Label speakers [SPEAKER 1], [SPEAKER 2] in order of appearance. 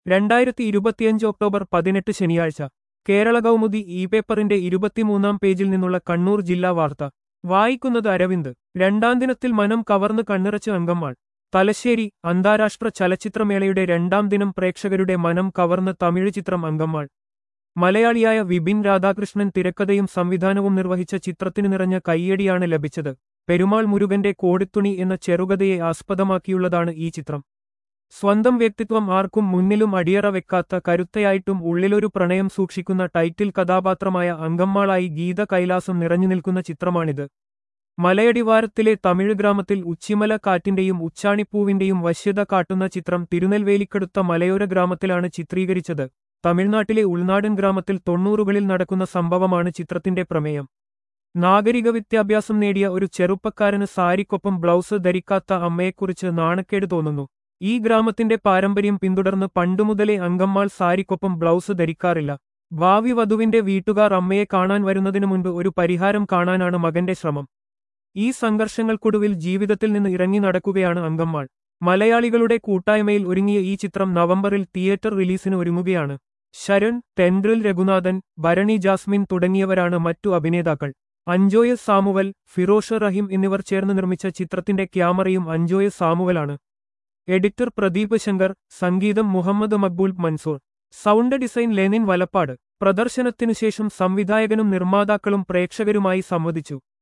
[SPEAKER 1] രണ്ടായിരത്തി ഇരുപത്തിയഞ്ച് ഒക്ടോബർ പതിനെട്ട് ശനിയാഴ്ച കേരള കൗമുദി ഇ പേപ്പറിന്റെ ഇരുപത്തിമൂന്നാം പേജിൽ നിന്നുള്ള കണ്ണൂർ ജില്ലാ വാർത്ത വായിക്കുന്നത് അരവിന്ദ് രണ്ടാം ദിനത്തിൽ മനം കവർന്ന് കണ്ണിറച്ച് അങ്കമ്മാൾ തലശ്ശേരി അന്താരാഷ്ട്ര ചലച്ചിത്രമേളയുടെ രണ്ടാം ദിനം പ്രേക്ഷകരുടെ മനം കവർന്ന് തമിഴ് ചിത്രം അങ്കമ്മാൾ മലയാളിയായ വിപിൻ രാധാകൃഷ്ണൻ തിരക്കഥയും സംവിധാനവും നിർവഹിച്ച ചിത്രത്തിന് നിറഞ്ഞ കയ്യടിയാണ് ലഭിച്ചത് പെരുമാൾ മുരുകന്റെ കോടിത്തുണി എന്ന ചെറുകഥയെ ആസ്പദമാക്കിയുള്ളതാണ് ഈ ചിത്രം സ്വന്തം വ്യക്തിത്വം ആർക്കും മുന്നിലും അടിയറ വെക്കാത്ത കരുത്തയായിട്ടും ഉള്ളിലൊരു പ്രണയം സൂക്ഷിക്കുന്ന ടൈറ്റിൽ കഥാപാത്രമായ അങ്കമ്മാളായി ഗീത കൈലാസം നിറഞ്ഞു നിൽക്കുന്ന ചിത്രമാണിത് മലയടിവാരത്തിലെ തമിഴ് ഗ്രാമത്തിൽ ഉച്ചിമല കാറ്റിന്റെയും ഉച്ചാണിപ്പൂവിന്റെയും വശ്യത കാട്ടുന്ന ചിത്രം തിരുനെൽവേലിക്കടുത്ത മലയോര ഗ്രാമത്തിലാണ് ചിത്രീകരിച്ചത് തമിഴ്നാട്ടിലെ ഉൾനാടൻ ഗ്രാമത്തിൽ തൊണ്ണൂറുകളിൽ നടക്കുന്ന സംഭവമാണ് ചിത്രത്തിന്റെ പ്രമേയം നാഗരിക വിദ്യാഭ്യാസം നേടിയ ഒരു ചെറുപ്പക്കാരന് സാരിക്കൊപ്പം ബ്ലൗസ് ധരിക്കാത്ത അമ്മയെക്കുറിച്ച് നാണക്കേട് തോന്നുന്നു ഈ ഗ്രാമത്തിന്റെ പാരമ്പര്യം പിന്തുടർന്ന് പണ്ടുമുതലേ അങ്കമ്മാൾ സാരിക്കൊപ്പം ബ്ലൗസ് ധരിക്കാറില്ല ഭാവി വധുവിന്റെ വീട്ടുകാർ അമ്മയെ കാണാൻ വരുന്നതിനു മുൻപ് ഒരു പരിഹാരം കാണാനാണ് മകന്റെ ശ്രമം ഈ സംഘർഷങ്ങൾക്കൊടുവിൽ ജീവിതത്തിൽ നിന്ന് ഇറങ്ങി നടക്കുകയാണ് അങ്കമ്മാൾ മലയാളികളുടെ കൂട്ടായ്മയിൽ ഒരുങ്ങിയ ഈ ചിത്രം നവംബറിൽ തിയേറ്റർ റിലീസിന് ഒരുങ്ങുകയാണ് ശരൺ തെൻഡ്രിൽ രഘുനാഥൻ ഭരണി ജാസ്മിൻ തുടങ്ങിയവരാണ് മറ്റു അഭിനേതാക്കൾ അഞ്ജോയ സാമുവൽ ഫിറോഷ റഹീം എന്നിവർ ചേർന്ന് നിർമ്മിച്ച ചിത്രത്തിന്റെ ക്യാമറയും അഞ്ജോയ സാമുവലാണ് എഡിറ്റർ പ്രദീപ് ശങ്കർ സംഗീതം Muhammad Maqbool Mansoor sound design Lenin Valappad പ്രദർശനത്തിനുശേഷം സംവിധായകനും നിർമ്മാതാക്കളും പ്രേക്ഷകരുമായി സംവദിച്ചു